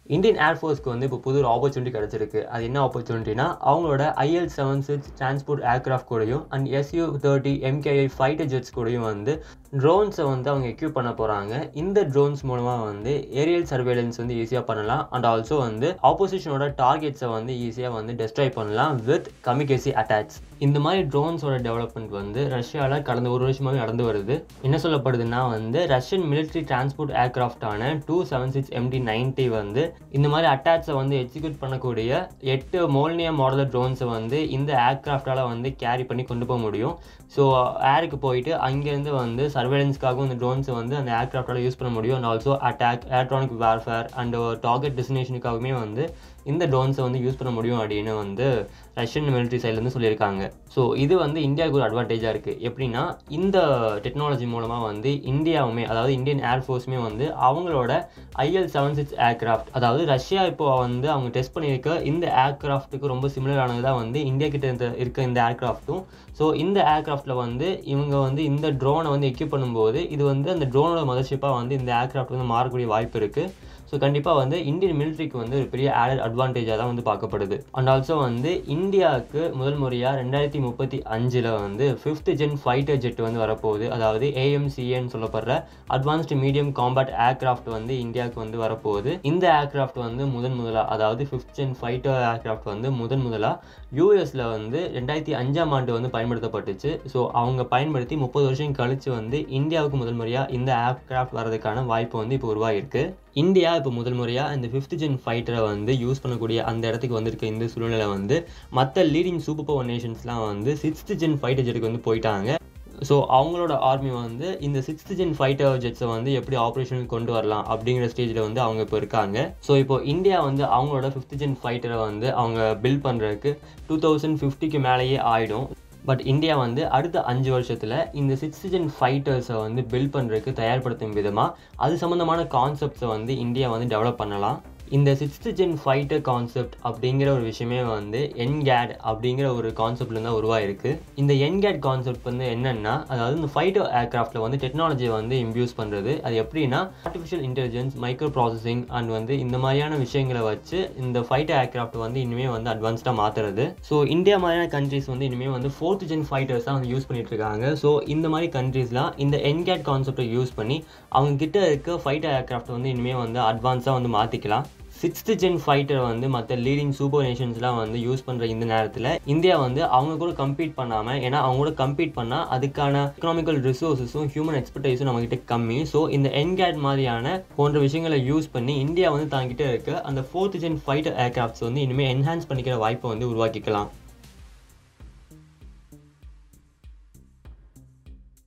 Indian ஏர்ஃபோர்ஸ்க்கு வந்து இப்போ புது ஒரு ஆப்பர்ச்சுனிட்டி கிடச்சிருக்கு அது என்ன ஆப்பர்ச்சுனிட்டினா அவங்களோட IL seven six transport aircraft கூடயும் and SU thirty MKI fighter jets கூடயும் வந்து ட்ரோன்ஸை வந்து அவங்க எக்யூப் பண்ண போகிறாங்க இந்த ட்ரோன்ஸ் மூலமாக வந்து ஏரியல் சர்வேலன்ஸ் வந்து ஈஸியாக பண்ணலாம் அண்ட் ஆல்சோ வந்து ஆப்போசிஷனோட டார்கெட்ஸை வந்து ஈஸியாக வந்து டெஸ்ட்ராய் பண்ணலாம் வித் கமிகேசி அட்டாக்ஸ் இந்த மாதிரி ட்ரோன்ஸோட டெவலப்மெண்ட் வந்து ரஷ்யாவில் கடந்த ஒரு வருஷமாகவே நடந்து வருது என்ன சொல்லப்படுதுன்னா வந்து ரஷ்யன் மிலிட்ரி டிரான்ஸ்போர்ட் ஏர்க்ராஃப்டான two seven six MT ninety வந்து இந்த மாதிரி அட்டாக்ஸை வந்து எக்ஸிக்யூட் பண்ணக்கூடிய எட்டு மோல்னியா மாடல் ட்ரோன்ஸை வந்து இந்த ஏர்க்ராஃப்டால் வந்து கேரி பண்ணி கொண்டு போக முடியும் ஸோ ஏருக்கு போயிட்டு அங்கேருந்து வந்து சர்வேலன்ஸ்க்காகவும் இந்த ட்ரோன்ஸை வந்து அந்த ஏர்க்ராஃப்டால் யூஸ் பண்ண முடியும் and also attack electronic warfare and target டெஸ்டினேஷனுக்காகவுமே வந்து இந்த ட்ரோன்ஸை வந்து யூஸ் பண்ண முடியும் அப்படின்னு வந்து ரஷ்யன் மிலிட்ரி சைட்லேருந்து சொல்லியிருக்காங்க ஸோ இது வந்து இந்தியாவுக்கு ஒரு அட்வான்டேஜாக இருக்குது எப்படின்னா இந்த டெக்னாலஜி மூலமாக வந்து இந்தியாவுமே அதாவது இந்தியன் ஏர்ஃபோர்ஸுமே வந்து அவங்களோட ஐஎல் செவன் சிக்ஸ் ஏர்க்ராஃப்ட் அதாவது ரஷ்யா இப்போ வந்து அவங்க டெஸ்ட் பண்ணியிருக்க இந்த ஏர்க்ராஃப்ட்டுக்கு ரொம்ப சிமிலரானது தான் வந்து இந்தியா கிட்ட இந்த இருக்க இந்த ஏர்க்ராஃப்ட்டும் ஸோ இந்த ஏர்க்ராஃப்ட்டில் வந்து இவங்க வந்து இந்த ட்ரோனை வந்து எக்யூப் பண்ணும்போது இது வந்து அந்த ட்ரோனோட மதர்ஷிப்பாக வந்து இந்த ஏர்க்ராஃப்ட் வந்து மாறக்கூடிய வாய்ப்பு இருக்குது ஸோ கண்டிப்பாக வந்து இந்தியன் மிலிட்ரிக்கு வந்து ஒரு பெரிய ஆடட் அட்வான்டேஜாக தான் வந்து பார்க்கப்படுது அண்ட் ஆல்சோ வந்து இந்தியாவுக்கு முதல் முறையாக ரெண்டாயிரத்தி முப்பத்தி அஞ்சில் வந்து ஃபிஃப்த் ஜென் ஃபைட்டர் ஜெட் வந்து வரப்போகுது அதாவது ஏஎம்சிஏன்னு சொல்லப்படுற அட்வான்ஸ்டு மீடியம் காம்பேட் ஏர்க்ராஃப்ட் வந்து இந்தியாவுக்கு வந்து வரப்போகுது இந்த ஏர்க்ராஃப்ட் வந்து முதன் முதலாக அதாவது ஃபிஃப்த் ஜென் ஃபைட்டர் ஏர்க்ராஃப்ட் வந்து முதன் முதலாக யூஎஸில் வந்து ரெண்டாயிரத்தி அஞ்சாம் ஆண்டு வந்து பயன்படுத்தப்பட்டுச்சு ஸோ அவங்க பயன்படுத்தி முப்பது வருஷம் கழித்து வந்து இந்தியாவுக்கு முதல் முறையாக இந்த ஏர்க்ராஃப்ட் வரதுக்கான வாய்ப்பு வந்து இப்போ உருவாகிருக்கு இந்தியா இப்போ முதல் முறையாக இந்த ஃபிஃப்த் ஜென் ஃபைட்டரை வந்து யூஸ் பண்ணக்கூடிய அந்த இடத்துக்கு வந்திருக்க இந்த சூழ்நிலை வந்து மற்ற லீடிங் சூப்பர் பவர் நேஷன்ஸ்லாம் வந்து சிக்ஸ்த் ஜென் ஃபைட்டர் ஜெட்டுக்கு வந்து போயிட்டாங்க ஸோ அவங்களோட ஆர்மி வந்து இந்த சிக்ஸ்த் ஜென் ஃபைட்டர் ஜெட்ஸை வந்து எப்படி ஆப்ரேஷனுக்கு கொண்டு வரலாம் அப்படிங்கிற ஸ்டேஜில் வந்து அவங்க இப்போ இருக்காங்க ஸோ இப்போ இந்தியா வந்து அவங்களோட ஃபிஃப்த் ஜென் ஃபைட்டரை வந்து அவங்க பில்ட் பண்ணுறதுக்கு டூ தௌசண்ட் ஃபிஃப்டிக்கு மேலேயே ஆகிடும் பட் இந்தியா வந்து அடுத்த அஞ்சு வருஷத்தில் இந்த சிக்ஸ்த் ஜென் ஃபைட்டர்ஸை வந்து பில்ட் பண்ணுறதுக்கு தயார்படுத்தும் விதமாக அது சம்மந்தமான கான்செப்ட்ஸை வந்து இந்தியா வந்து டெவலப் பண்ணலாம் இந்த சிக்ஸ்த் ஜென் ஃபைட்டர் கான்செப்ட் அப்படிங்கிற ஒரு விஷயமே வந்து என்கேட் அப்படிங்கிற ஒரு கான்செப்ட்லேருந்து தான் உருவாயிருக்கு இந்த என்கேட் கான்செப்ட் வந்து என்னென்னா அதாவது இந்த ஃபைட்டர் ஏர்க்ராஃப்ட்டில் வந்து டெக்னாலஜியை வந்து இம்ப்யூஸ் பண்ணுறது அது எப்படின்னா artificial intelligence micro processing and வந்து இந்த மாதிரியான விஷயங்களை வச்சு இந்த ஃபைட்டர் ஏர்க்ராஃப்ட் வந்து இனிமேல் வந்து அட்வான்ஸ்டாக மாற்றுறது ஸோ இந்தியா மாதிரியான கண்ட்ரிஸ் வந்து இனிமேல் வந்து ஃபோர்த் ஜென் ஃபைட்டர்ஸ் தான் வந்து யூஸ் பண்ணிட்டு இருக்காங்க ஸோ இந்த மாதிரி கண்ட்ரீஸ்லாம் இந்த என்கேட் கான்செப்டை யூஸ் பண்ணி அவங்க கிட்ட இருக்க ஃபைட்டர் ஏர்க்ராஃப்ட் வந்து இனிமேல் வந்து அட்வான்ஸாக வந்து மாற்றிக்கலாம் சிக்ஸ்த் ஜென் ஃபைட்டர் வந்து மற்ற லீடிங் சூப்பர் நேஷன்ஸ்லாம் வந்து யூஸ் பண்ணுற இந்த நேரத்தில் இந்தியா வந்து அவங்க கூட கம்பீட் பண்ணாமல் ஏன்னா அவங்க கூட கம்பீட் பண்ணால் அதுக்கான எக்கனாமிக்கல் ரிசோர்ஸஸும் ஹியூமன் எக்ஸ்பர்டைஸும் நம்மகிட்ட கம்மி ஸோ இந்த என்கேட் மாதிரியான போன்ற விஷயங்களை யூஸ் பண்ணி இந்தியா வந்து தாங்கிட்ட இருக்க அந்த ஃபோர்த் ஜென் ஃபைட்டர் ஏர்க்ராஃப்ட்ஸ் வந்து இனிமேல் என்ஹான்ஸ் பண்ணிக்கிற வாய்ப்பை வந்து உருவாக்கிக்கலாம்